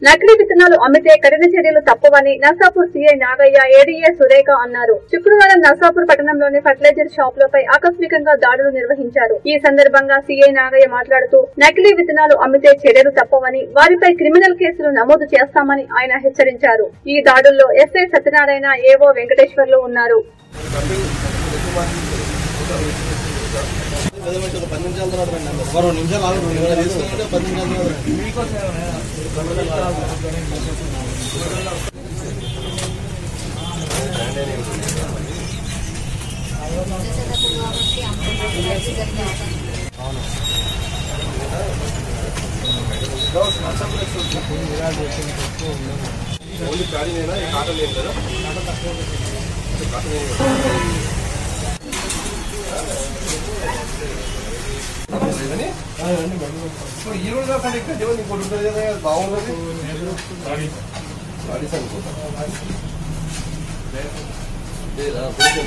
నకిలీ విత్తనాలు అమ్మితే కఠిన చర్యలు తప్పవని నర్సాపూర్ సీఐ నాగయ్య ఏడీఏ సురేఖ అన్నారు శుక్రవారం నర్సాపూర్ పట్టణంలోని ఫర్టిలైజర్ షాపులపై ఆకస్మికంగా దాడులు నిర్వహించారు ఈ సందర్భంగా సీఐ నాగయ్య మాట్లాడుతూ నకిలీ విత్తనాలు అమ్మితే చర్యలు తప్పవని వారిపై క్రిమినల్ కేసులు నమోదు చేస్తామని ఆయన హెచ్చరించారు ఈ దాడుల్లో ఎస్ఐ సత్యనారాయణ ఏవో వెంకటేశ్వర్లు ఉన్నారు ఒక పది నిమిషాల తర్వాత రండి అన్న. మరో నిమిషాలు ఆగదు ఏమైనా తీసుకుంటే పది నిమిషాల తర్వాత రండి. ఓన్లీ ప్యాడీనేనా ఈ కాటన్ లేదు కదా కాటన్ ఏం కదా? లేదని? ఇప్పుడు ఈ రోజు కాకుండా ఇక్కడ జీవన్ ఇంకోటి ఉంటుంది కదా బాగుండదు గాడీస్ అనుకుంటా లేదా, కొంచెం.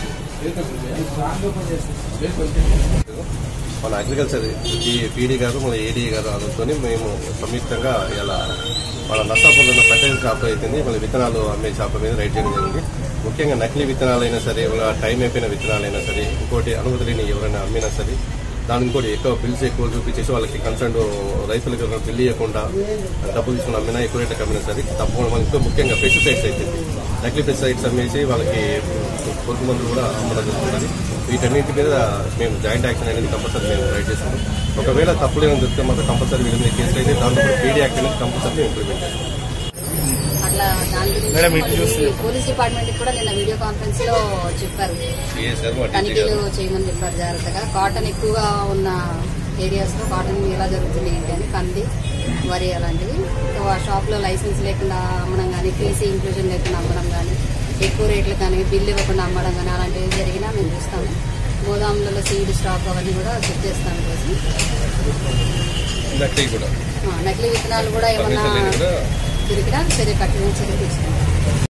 లేదు, కొంచెం. మన అగ్రికల్చర్ పీడీ గారు మన ఏడీ గారు అనుకొని మేము సంయుక్తంగా ఇలా మన నర్సాపూర్లో ఉన్న ఫర్టిలైజర్ షాప్ అయితేనే మన విత్తనాలు అమ్మే షాప్ మీద రైడ్ చేయడం జరిగింది ముఖ్యంగా నకిలీ విత్తనాలైనా సరే ఇలా టైం అయిపోయిన విత్తనాలైనా సరే ఇంకోటి అనుమతి లేని ఎవరైనా అమ్మినా సరే దాని ఇంకోటి ఎక్కువ బిల్స్ ఎక్కువ చూపించేసి వాళ్ళకి కన్సర్న్ రైతులకు బిల్ ఇవ్వకుండా డబ్బులు తీసుకుని అమ్మినా ఎక్కువ రేట్లకు అమ్మినా సరే తప్పకుండా మనకి ఇంకా ముఖ్యంగా పెస్టిసైడ్స్ అయితే నకిలీ పెస్టిసైడ్స్ అమ్మేసి వాళ్ళకి పురుగు మందులు కూడా అమ్మడం జరుగుతుంది వీటన్నిటి మీద మేము జాయింట్ యాక్షన్ అనేది కంపల్సరీ మేము రైడ్ చేస్తాము ఒకవేళ తప్పులు ఏమైనా దొరికితే మాత్రం కంపల్సరీ వీళ్ళ మీద కేసులు అయితే దాంతో కూడా పీడీ యాక్ట్ అనేది కంపల్సరీ ఇంప్లిమెంట్ చేస్తాం అట్లా దాని గురించి పోలీస్ డిపార్ట్మెంట్ కూడా నిన్న వీడియో కాన్ఫరెన్స్ లో చెప్పారు సిఎస్ గారు మా డీజీ తనిఖీలు గారు చేయమని చెప్పారు జాగ్రత్తగా కాటన్ ఎక్కువగా ఉన్న ఏరియాస్ లో కాటన్ ఎలా జరుగుతుంది ఏంటి అని కంది వరి అలాంటివి సో ఆ షాప్ లో లైసెన్స్ లేకుండా అమ్మడం కానీ పీసీ ఇంక్లూజన్ లేకుండా అమ్మడం కానీ ఎక్కువ రేట్లు కానీ బిల్లు ఇవ్వకుండా అమ్మడం కానీ అలాంటివి జరిగినా మేము చూస్తాము గోదాములలో సీడ్ స్టాక్ అవన్నీ కూడా చెక్ చేస్తాం రోజు నకిలీ కూడా నకిలీ విత్తనాలు కూడా ఏమన్నా పర్మిషన్ లేని కూడా దొరికినా చర్య కఠిన చర్య తీసుకుంటాం